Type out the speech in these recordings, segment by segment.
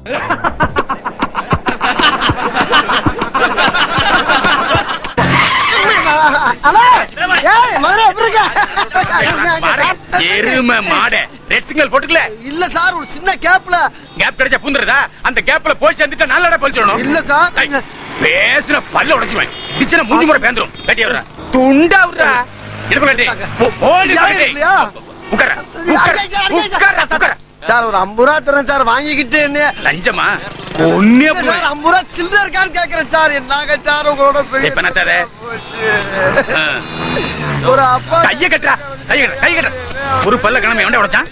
Hello ஏய் மதுரை எப்படி இருக்க எருமை மாட ரெட் சிக்னல் போட்டுக்கல இல்ல சார் ஒரு சின்ன கேப்ல கேப் கிடைச்சா பூந்துறதா அந்த கேப்ல போய் சேர்ந்துட்டா நல்லடா பழிச்சிடணும் இல்ல சார். ஐய், பேசுன பல்ல உடைச்சுவேன் இடிச்சுனா மூஞ்சி முறை பேந்துரும் கட்டி விடுறா துண்டா விடுறா இடுப்பு கட்டி போ- போடு யாரும் கட்டி. இல்லையா? உட்கார உட்கார உட்கார உட்கார சார் ஒரு ஐம்பது ரூபா தரேன் சார் வாங்கிக்கிட்டு என்ன லஞ்சமா ஒன்னே இல்ல சார் ஐம்பது ரூபா சில்லற இருக்கான்னு கேக்குறேன் சார் என்னங்க சார் உங்களோட பெரிய இப்ப என்ன தர? போச்சு. ஒரு அப்பா கைய கட்டுறா கைய கட்டுறா கைய கட்டுறா ஒரு பல்ல கிளம்பி எவன்டா உடைச்சான்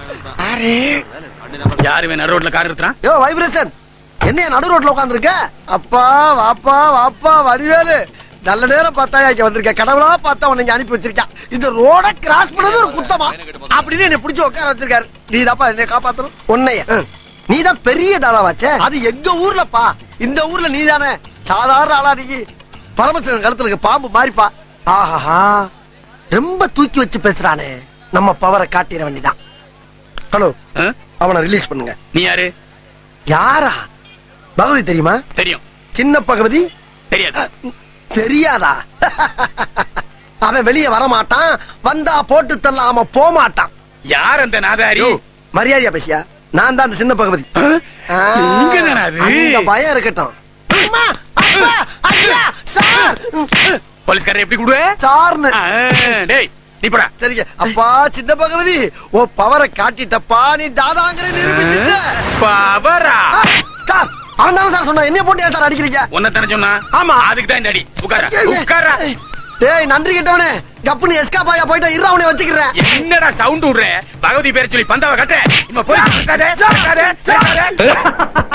யாரு வேணும் ரோட்ல கார் எடுத்துறான் யோ வைப்ரேஷன் என்ன நடு ரோட்ல உட்காந்துருக்க அப்பா வாப்பா வாப்பா வடிவேலு நல்ல நேரம் பார்த்தா இங்க வந்திருக்க கடவுளா பார்த்தா உன்னை இங்க அனுப்பி வச்சிருக்கான் இந்த ரோட கிராஸ் பண்ணது ஒரு குத்தமா அப்படின்னு என்னை பிடிச்சு உட்கார வச்சிருக்காரு நீ தாப்பா என்னை காப்பாத்தணும் உன்னைய நீ தான் பெரிய தாளாவாச்சே அது எங்க ஊர்லப்பா இந்த ஊர்ல நீ தானே சாதாரண ஆளா நீ பரமசிவன் கழுத்துல இருக்க பாம்பு மாறிப்பா ஆஹா ரொம்ப தூக்கி வச்சு பேசுறானே நம்ம பவரை காட்டிட வேண்டிதான் ஹலோ ஆ? அவனை ரிலீஸ் பண்ணுங்க நீ யாரு யாரா பகவதி தெரியுமா தெரியும் சின்ன பகவதி தெரியாது தெரியாதா அவன் வெளியே வர மாட்டான் வந்தா போட்டு தரலாம் அவன் போக மாட்டான் யார் அந்த நாதாரி யோ, மரியாதையா பேசியா நான் தான் அந்த சின்ன பகவதி ஆ? ஆ, நீங்க தானா அது? அந்த பயம் இருக்கட்டும் அம்மா, அப்பா, ஐயா, சார் போலீஸ்காரர் எப்படி கூடுவ சார்னு ஆ, டேய் நீ போடா சரிங்க அப்பா சின்ன பகவதி ஓ பவரை காட்டிட்டப்பா நீ தாதாங்கிற நிரூபிச்சுட்ட பவரா ஆ, சார் அவன் தானே சார் சொன்னா என்ன போட்டு ஏன் சார் அடிக்கிறீங்க உன்ன தானே சொன்னா ஆமா. அதுக்கு தான் இந்த அடி உட்கார உட்கார டேய் நன்றி கெட்டவனே கப்புனு எஸ்கா பாயா போயிட்டா இரு அவனை வச்சுக்கிறேன் என்னடா சவுண்ட் விடுற பகவதி பேரை சொல்லி பந்தாவை கட்ட இவன் போய் கட்டாதே கட்டாதே கட்டாதே